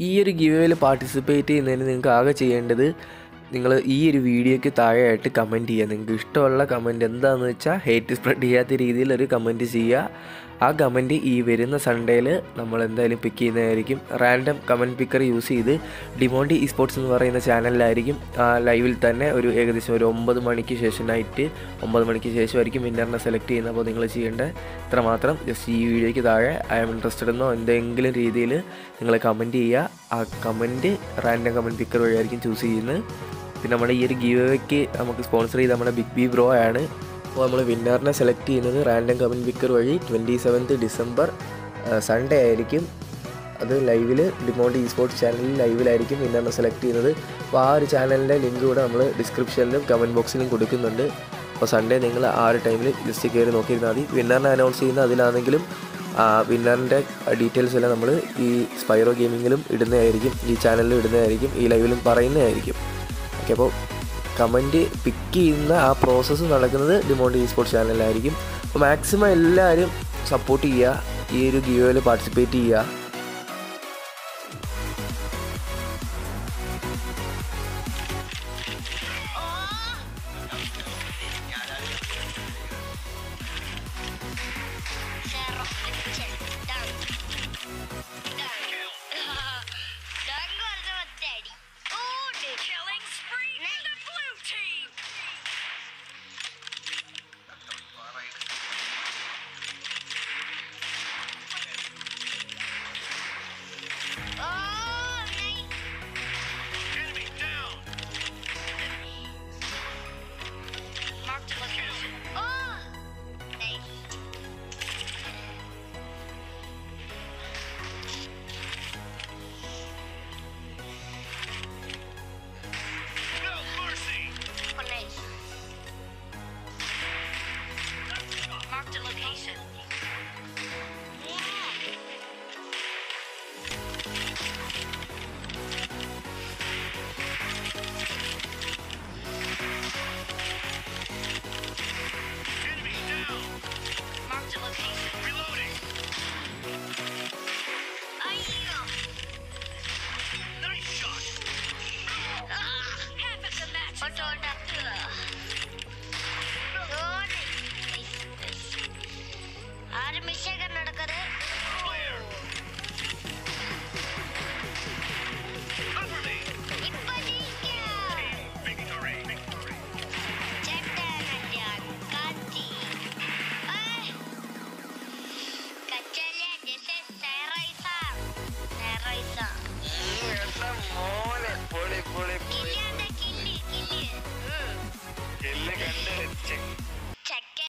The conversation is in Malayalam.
ഈ ഒരു ഗിവേയിൽ പാർട്ടിസിപ്പേറ്റ് ചെയ്യുന്നതിന് നിങ്ങൾക്ക് ആകെ ചെയ്യേണ്ടത് നിങ്ങൾ ഈ ഒരു വീഡിയോയ്ക്ക് താഴെയായിട്ട് കമൻറ്റ് ചെയ്യുക നിങ്ങൾക്ക് ഇഷ്ടമുള്ള കമൻറ്റ് എന്താണെന്ന് വെച്ചാൽ ഹേറ്റ് സ്പ്രെഡ് ചെയ്യാത്ത രീതിയിൽ ഒരു കമൻറ്റ് ചെയ്യുക ആ കമൻറ്റ് ഈ വരുന്ന സൺഡേയിൽ നമ്മൾ എന്തായാലും പിക്ക് ചെയ്യുന്നതായിരിക്കും റാൻഡം കമൻറ്റ് പിക്കർ യൂസ് ചെയ്ത് ഡിമോണ്ടി ഇ സ്പോർട്സ് എന്ന് പറയുന്ന ചാനലിലായിരിക്കും ആ ലൈവിൽ തന്നെ ഒരു ഏകദേശം ഒരു ഒമ്പത് മണിക്ക് ശേഷം നൈറ്റ് ഒമ്പത് മണിക്ക് ശേഷമായിരിക്കും വിന്നറിനെ സെലക്ട് ചെയ്യുന്നത് അപ്പോൾ നിങ്ങൾ ചെയ്യേണ്ട ഇത്ര മാത്രം ജസ്റ്റ് ഈ വീഡിയോയ്ക്ക് താഴെ ഐ ആം ഇൻട്രസ്റ്റഡ് എന്നോ എന്തെങ്കിലും രീതിയിൽ നിങ്ങൾ കമൻറ്റ് ചെയ്യുക ആ കമൻറ്റ് റാൻഡം കമൻറ്റ് പിക്കർ വഴിയായിരിക്കും ചൂസ് ചെയ്യുന്നത് പിന്നെ നമ്മുടെ ഈ ഒരു ഗീവയ്ക്ക് നമുക്ക് സ്പോൺസർ ചെയ്ത് നമ്മുടെ ബിഗ് ബി ബ്രോ ആണ് അപ്പോൾ നമ്മൾ വിന്നറിനെ സെലക്ട് ചെയ്യുന്നത് റാൻഡം കമൻറ്റ് പിക്കർ വഴി ട്വൻറ്റി സെവൻത്ത് ഡിസംബർ സൺഡേ ആയിരിക്കും അത് ലൈവിൽ ഡിമോണ്ട് ഇ സ്പോർട്സ് ചാനലിൽ ലൈവിലായിരിക്കും വിന്നറിനെ സെലക്ട് ചെയ്യുന്നത് അപ്പോൾ ആ ഒരു ചാനലിൻ്റെ ലിങ്ക് കൂടെ നമ്മൾ ഡിസ്ക്രിപ്ഷനിലും കമൻറ്റ് ബോക്സിലും കൊടുക്കുന്നുണ്ട് അപ്പോൾ സൺഡേ നിങ്ങൾ ആ ഒരു ടൈമിൽ ജസ്റ്റ് കയറി നോക്കിയിരുന്നാൽ മതി വിന്നറിനെ അനൗൺസ് ചെയ്യുന്ന അതിലാണെങ്കിലും വിന്നറിൻ്റെ ഡീറ്റെയിൽസ് എല്ലാം നമ്മൾ ഈ സ്പൈറോ ഗെയിമിങ്ങിലും ഇടുന്നതായിരിക്കും ഈ ചാനലിലും ഇടുന്നതായിരിക്കും ഈ ലൈവിലും പറയുന്നതായിരിക്കും ഓക്കെ അപ്പോൾ കമൻറ്റ് പിക്ക് ചെയ്യുന്ന ആ പ്രോസസ്സ് നടക്കുന്നത് ഡിമോണ്ട് ഇ സ്പോർട്സ് ചാനലിലായിരിക്കും അപ്പോൾ മാക്സിമം എല്ലാവരും സപ്പോർട്ട് ചെയ്യുക ഈ ഒരു ഗിയോയിൽ പാർട്ടിസിപ്പേറ്റ് ചെയ്യുക